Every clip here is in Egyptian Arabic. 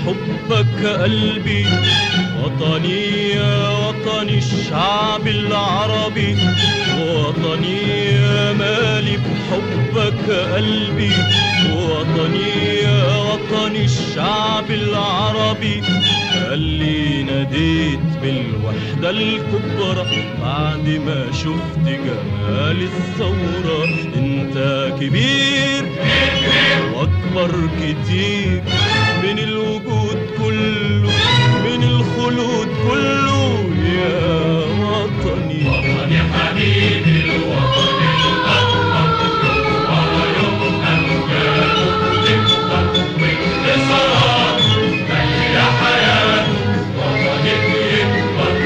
بحبك قلبي وطني يا وطني الشعب العربي وطني يا مالي بحبك قلبي وطني يا وطني الشعب العربي اللي ناديت بالوحدة الكبرى بعد ما شفت جمال الثورة انت كبير واكبر كتير من الوجود كله من الخلود كله يا وطني وطني حبيبي الوطن الأكبر ويوم أمجاد تكبر وانتصارات مليا حياته وطني بيكبر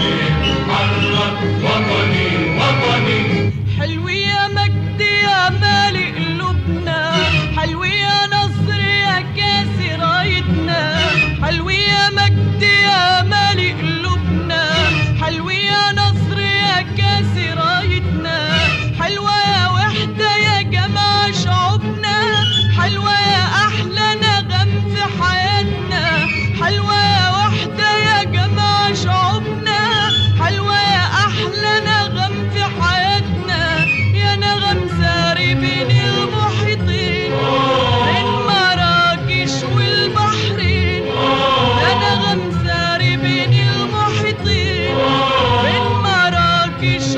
وبيتحرك وطني وطني حلو يا مجد يا مالي قلوبنا حلو يا نصر يا كاسي رايتنا حلو يا مجد يا مالي قلوبنا حلو يا نصر يا كاسي رايتنا حلوة يا وحدة يا جماعة شعوبنا حلوة يا أحلى نغم في حياتنا حلوة يا وحدة يا جماعة شعوبنا حلوة يا أحلى نغم في حياتنا يا نغم ساري بين المحيطين بين مراكش والبحرين يا نغم ساري بين المحيطين بين مراكش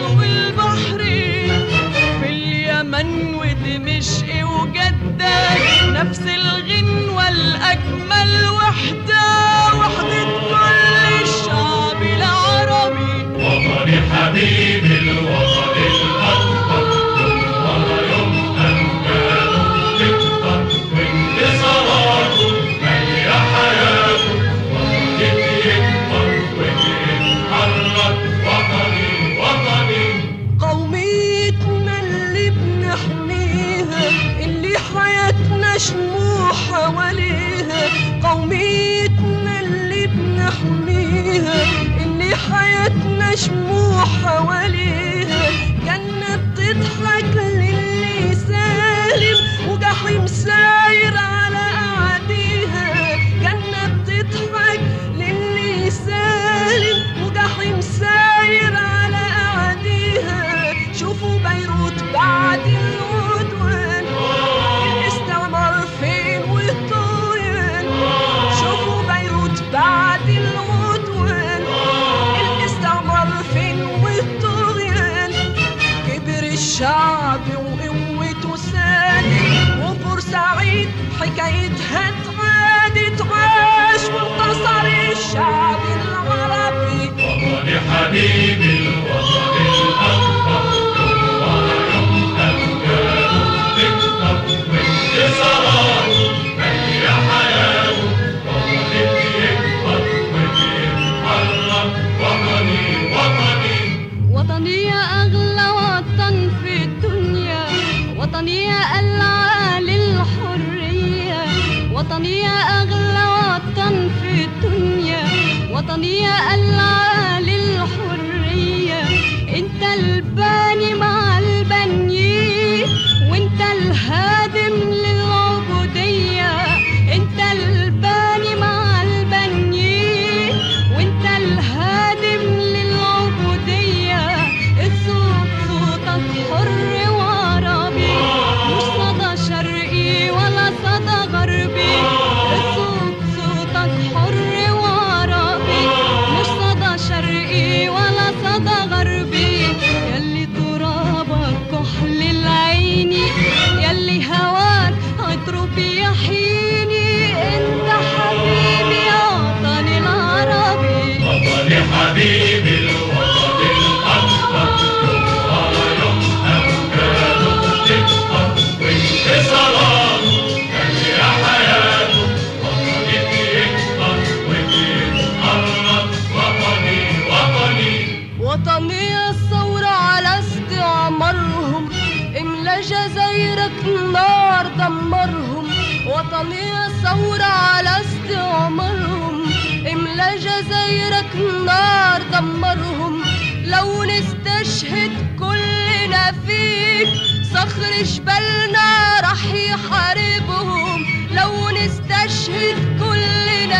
والبحرين في اليمن ودمشق وجدة نفس الغنوة الأجمل وحدة وحدة كل الشعب العربي وطني حبيبي الوطن الأكبر يوم يوم أمجاد تكبر وانتصاراته مليا حياته وطني بيكبر وبيتحرك وطني وطني قوميتنا اللي بنحميها اللي حياتنا شموع حواليها قوميتنا اللي بنحميها اللي حياتنا شموع حواليها جنة بتضحك للي سالم وجحيم ساير على أعاديها جنة بتضحك للي سالم وجحيم ساير على أعاديها شوفوا بيروت بعد العدوان الاستعمار فين والطغيان شوفوا بيروت بعد العدوان الاستعمار فين والطغيان كبر الشعب وقوته سادت وبورسعيد حكايتها اتعادت عاش وانتصر الشعب العربي وطني حبيبي الوطن الأكبر يوم أمجاد تكبر وانتصاراته مليا حياته وطني بيكبر وبيتحرك وطني وطني وطني يا أغلى وطن في الدنيا وطني يا ألعى للحرية وطني يا أغلى وطن في الدنيا وطني يا ألعى للحرية انت الباني مع البنيين وانت الهادم للعبودية انت الباني مع البنيين وانت الهادم للعبودية الصوت صوتك حر وعربي مش صدى شرقي ولا صدى غربي الصوت صوتك حر وعربي مش صدى شرقي ولا صدى غربي يلي ترابك كحل العين يلي هواك عطره بيحييني انت حبيبي يا وطني العربي وطني حبيبي الوطن الأكبر يوم أمجاد تكبر وانتصاراته مليا حياته وطني بيكبر وبيتحرك وطني وطني وطنية الثورة على استعمارهم املا جزايرك نار دمرهم وطنية الثورة على استعمارهم املا جزايرك نار دمرهم لو نستشهد كلنا فيك صخر جبلنا رح يحاربهم لو نستشهد كلنا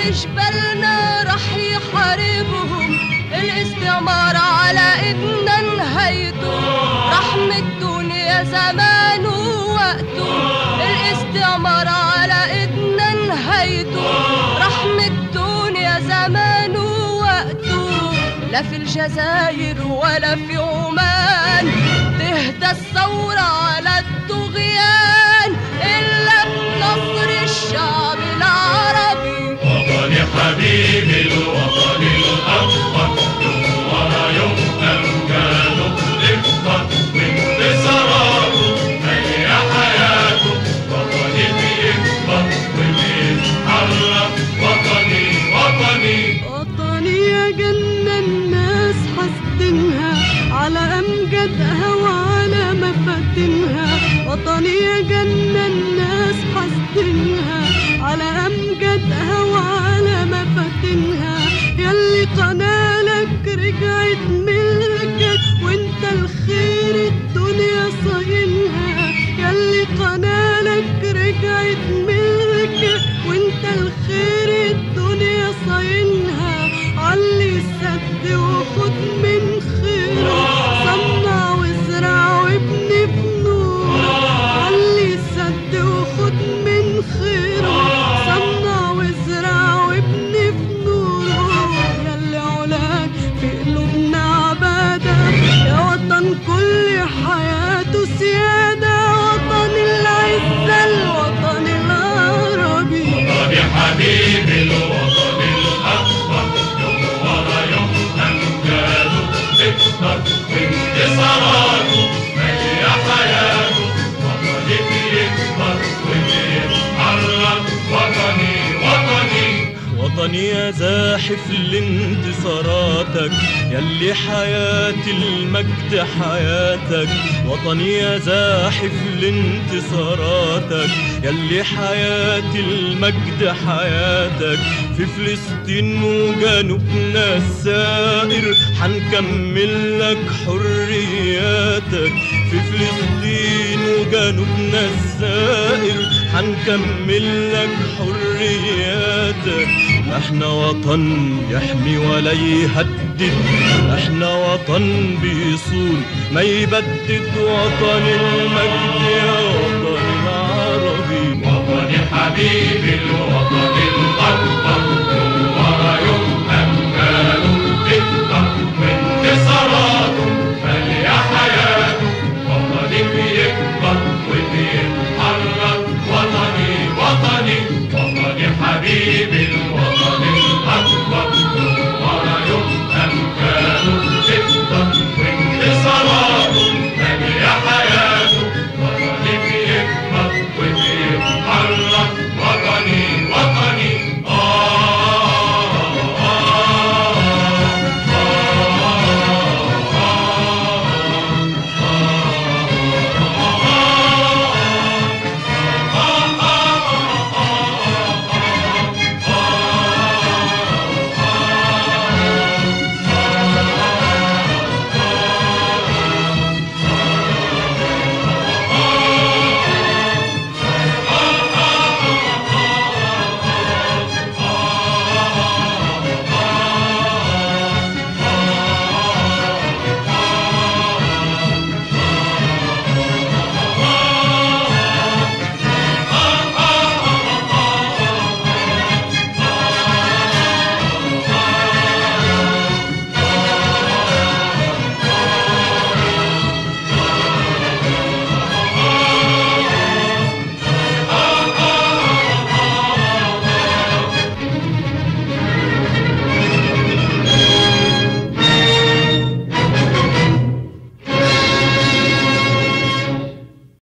نخليش بالنا راح يحاربهم الاستعمار على ايدنا نهايته رحمة الدنيا زمان ووقته الاستعمار على ايدنا نهايته رحمة الدنيا زمان ووقته لا في الجزائر ولا في عمان تهدى الثورة على الطغيان إلا بنصر الشعب العربي وطني حبيبي الوطن الأكبر يوم ورا يوم أمجاده تكبر وانتصاراته هي حياته وطني بيكبر وبيتحرك وطني وطني وطني يا جنة الناس حاسدينها على أمجادها وعلى مفاتنها وطني يا جنة الناس حاسدينها على أمجادها وعلى مفاتنها يلي قنالك رجعت ملكك وانت الخير الدنيا صاينها يلي قنالك رجعت ملكك وانت الخير الدنيا صاينها علي السد وخد من خيره صنع وازرع وابني بنور علي السد وخد من خيره صنع وازرع وابني بنوره يلي علاك في قلوبنا عبادة يا وطن كل حياته سيادة وطن العزة الوطن العربي وطني حبيبي الوطن الأكبر يوم ورا يوم أمجاده تكبر وانتصاراته هي حياته وطني بيكبر وبيتحرك وطني وطني وطني يا زاحف لانتصاراتك يلي حياة المجد حياتك وطني يا زاحف لانتصاراتك يلي حياة المجد حياتك في فلسطين وجنوبنا السائر حنكمل لك حرياتك في فلسطين وجنوبنا السائر حنكمل لك حرياتك احنا وطن يحمي ولا يهدد احنا وطن بيصون ما يبدد وطن المجد يا وطن العربي وطني حبيبي الوطن الأكبر